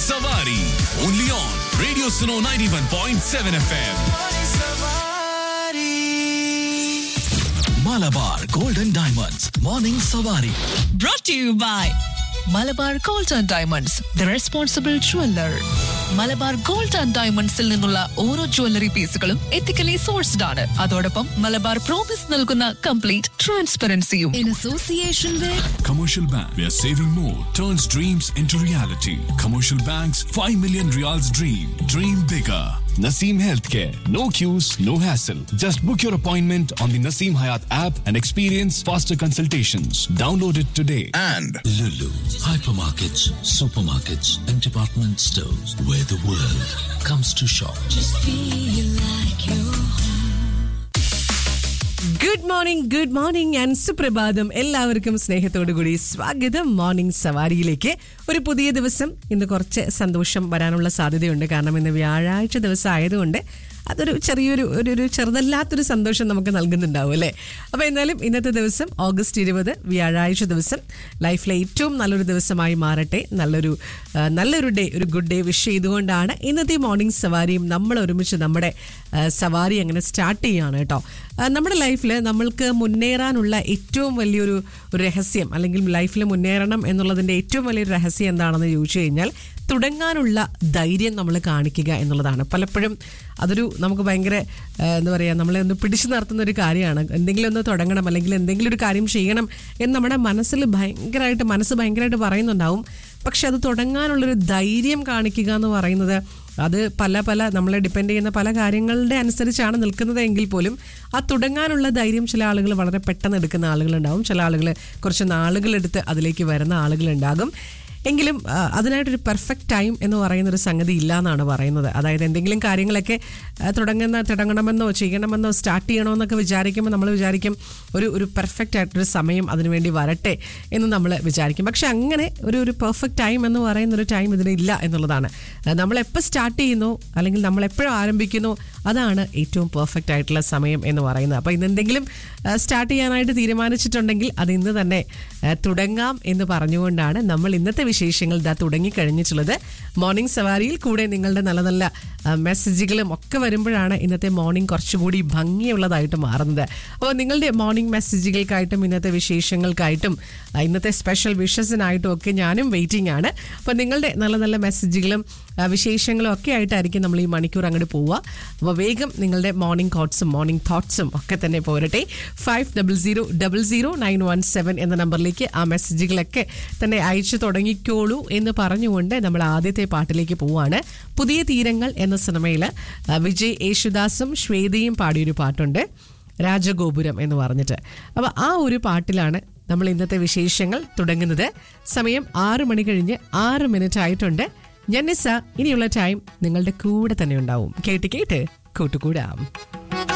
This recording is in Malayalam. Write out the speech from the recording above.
Savari. Only on Radio Suno 91.7 FM. Malabar Golden Diamonds. Morning Savari. brought to you by Malabar gold and diamonds the responsible jeweller Malabar gold and ഡയമണ്ട്സിൽ നിന്നുള്ള ഓരോ ജ്വല്ലറി പീസുകളും എത്തിക്കലി സോഴ്സ്ഡ് ആണ് അതോടൊപ്പം മലബാർ പ്രോമിസ് നൽകുന്ന കംപ്ലീറ്റ് ട്രാൻസ്പെറൻസിയും in association with Commercial Bank, where saving more turns dreams into reality. Commercial Bank's 5 million reals dream. Dream bigger. Naseem Healthcare. No queues, no hassle. Just book your appointment on the Naseem Hayat app and experience faster consultations. Download it today. and Lulu, hypermarkets, supermarkets, and department stores where the world comes to shop. Good morning good morning and സുപ്രഭാതം എല്ലാവർക്കും സ്നേഹത്തോടു കൂടി സ്വാഗതം മോർണിംഗ് സവാരിയിലേക്ക് ഒരു പുതിയ ദിവസം ഇന്ന് കുറച്ച് സന്തോഷം വരാനുള്ള സാധ്യതയുണ്ട് കാരണം ഇന്ന് വ്യാഴാഴ്ച ദിവസം ആയതുകൊണ്ട് അതൊരു ചെറിയൊരു ഒരു ഒരു ചെറുതല്ലാത്തൊരു സന്തോഷം നമുക്ക് നൽകുന്നുണ്ടാവും അല്ലേ അപ്പോൾ എന്നാലും ഇന്നത്തെ ദിവസം ഓഗസ്റ്റ് ഇരുപത് വ്യാഴാഴ്ച ദിവസം ലൈഫിലെ ഏറ്റവും നല്ലൊരു ദിവസമായി മാറട്ടെ നല്ലൊരു ആ, നല്ലൊരു ഡേ ഒരു ഗുഡ് ഡേ വിഷ് ചെയ്തുകൊണ്ടാണ് ഇന്നത്തെ മോർണിംഗ് സവാരിയും നമ്മൾ ഒരുമിച്ച് നമ്മുടെ ആ, സവാരി അങ്ങനെ സ്റ്റാർട്ട് ചെയ്യുകയാണ് കേട്ടോ ആ, നമ്മുടെ ലൈഫിൽ നമ്മൾക്ക് മുന്നേറാനുള്ള ഏറ്റവും വലിയൊരു ഒരു രഹസ്യം അല്ലെങ്കിൽ ലൈഫിൽ മുന്നേറണം എന്നുള്ളതിൻ്റെ ഏറ്റവും വലിയൊരു രഹസ്യം എന്താണെന്ന് ചോദിച്ചു കഴിഞ്ഞാൽ തുടങ്ങാനുള്ള ധൈര്യം നമ്മൾ കാണിക്കുക എന്നുള്ളതാണ് പലപ്പോഴും അതൊരു നമുക്ക് ഭയങ്കര ആ, എന്താ പറയുക നമ്മളെ ഒന്ന് പിടിച്ചു നിർത്തുന്ന ഒരു കാര്യമാണ് എന്തെങ്കിലും ഒന്ന് തുടങ്ങണം അല്ലെങ്കിൽ എന്തെങ്കിലും ഒരു കാര്യം ചെയ്യണം എന്ന് നമ്മുടെ മനസ്സിൽ ഭയങ്കരമായിട്ട് മനസ്സ് ഭയങ്കരമായിട്ട് പറയുന്നുണ്ടാവും പക്ഷെ അത് തുടങ്ങാനുള്ളൊരു ധൈര്യം കാണിക്കുക എന്ന് പറയുന്നത് അത് പല പല നമ്മളെ ഡിപ്പെൻഡ് ചെയ്യുന്ന പല കാര്യങ്ങളുടെ അനുസരിച്ചാണ് നിൽക്കുന്നത് എങ്കിൽ പോലും ആ തുടങ്ങാനുള്ള ധൈര്യം ചില ആളുകൾ വളരെ പെട്ടെന്ന് എടുക്കുന്ന ആളുകളുണ്ടാവും ചില ആളുകൾ കുറച്ച് നാളുകളെടുത്ത് അതിലേക്ക് വരുന്ന ആളുകളുണ്ടാകും എങ്കിലും ആ, അതിനായിട്ടൊരു പെർഫെക്റ്റ് ടൈം എന്ന് പറയുന്ന ഒരു സംഗതി ഇല്ല എന്നാണ് പറയുന്നത് അതായത് എന്തെങ്കിലും കാര്യങ്ങളൊക്കെ ആ, തുടങ്ങുന്ന തുടങ്ങണമെന്നോ ചെയ്യണമെന്നോ സ്റ്റാർട്ട് ചെയ്യണമെന്നൊക്കെ വിചാരിക്കുമ്പോൾ നമ്മൾ വിചാരിക്കും ഒരു ഒരു പെർഫെക്റ്റ് ആയിട്ടൊരു സമയം അതിനുവേണ്ടി വരട്ടെ എന്ന് നമ്മൾ വിചാരിക്കും പക്ഷെ അങ്ങനെ ഒരു ഒരു പെർഫെക്റ്റ് ടൈം എന്ന് പറയുന്ന ഒരു ടൈം ഇതിന് ഇല്ല എന്നുള്ളതാണ് ആ, നമ്മൾ എപ്പോൾ സ്റ്റാർട്ട് ചെയ്യുന്നു അല്ലെങ്കിൽ നമ്മൾ എപ്പോഴും ആരംഭിക്കുന്നു അതാണ് ഏറ്റവും പെർഫെക്റ്റ് ആയിട്ടുള്ള സമയം എന്ന് പറയുന്നത് അപ്പോൾ ഇന്ന് എന്തെങ്കിലും സ്റ്റാർട്ട് ചെയ്യാനായിട്ട് തീരുമാനിച്ചിട്ടുണ്ടെങ്കിൽ അത് ഇന്ന് തന്നെ ആ, തുടങ്ങാം എന്ന് പറഞ്ഞുകൊണ്ടാണ് നമ്മൾ ഇന്നത്തെ വിശേഷങ്ങൾ ഇതാ തുടങ്ങിക്കഴിഞ്ഞിട്ടുള്ളത് മോർണിംഗ് സവാരിയിൽ കൂടെ നിങ്ങളുടെ നല്ല നല്ല ആ, മെസ്സേജുകളും ഒക്കെ വരുമ്പോഴാണ് ഇന്നത്തെ മോർണിംഗ് കുറച്ചുകൂടി ഭംഗിയുള്ളതായിട്ട് മാറുന്നത് അപ്പോൾ നിങ്ങളുടെ മോർണിംഗ് മെസ്സേജുകൾക്കായിട്ടും ഇന്നത്തെ വിശേഷങ്ങൾക്കായിട്ടും ആ, ഇന്നത്തെ സ്പെഷ്യൽ വിഷസിനായിട്ടും ഒക്കെ ഞാനും വെയിറ്റിംഗ് ആണ് അപ്പോൾ നിങ്ങളുടെ നല്ല നല്ല മെസ്സേജുകളും ആ, വിശേഷങ്ങളും ഒക്കെ ആയിട്ടായിരിക്കും നമ്മൾ ഈ മണിക്കൂർ അങ്ങോട്ട് പോവുക അപ്പോൾ വേഗം നിങ്ങളുടെ മോർണിംഗ് കോട്ട്സും മോർണിംഗ് തോട്ട്സും ഒക്കെ തന്നെ പോരട്ടെ five double zero double zero nine one seven എന്ന നമ്പറിലേക്ക് ആ മെസ്സേജുകളൊക്കെ തന്നെ അയച്ചു തുടങ്ങിക്കോളൂ എന്ന് പറഞ്ഞുകൊണ്ട് നമ്മൾ ആദ്യത്തെ പാട്ടിലേക്ക് പോവാണ് പുതിയ തീരങ്ങൾ എന്ന സിനിമയിൽ ആ, വിജയ് യേശുദാസും ശ്വേതയും പാടിയൊരു പാട്ടുണ്ട് രാജഗോപുരം എന്ന് പറഞ്ഞിട്ട് അപ്പോൾ ആ ഒരു പാട്ടിലാണ് നമ്മൾ ഇന്നത്തെ വിശേഷങ്ങൾ തുടങ്ങുന്നത് സമയം ആറ് മണി കഴിഞ്ഞ് ആറ് മിനിറ്റ് ആയിട്ടുണ്ട് ഞാൻ നിസ ഇനിയുള്ള ടൈം നിങ്ങളുടെ കൂടെ തന്നെ ഉണ്ടാവും കേട്ട് കേട്ട് കൂട്ടുകൂടാം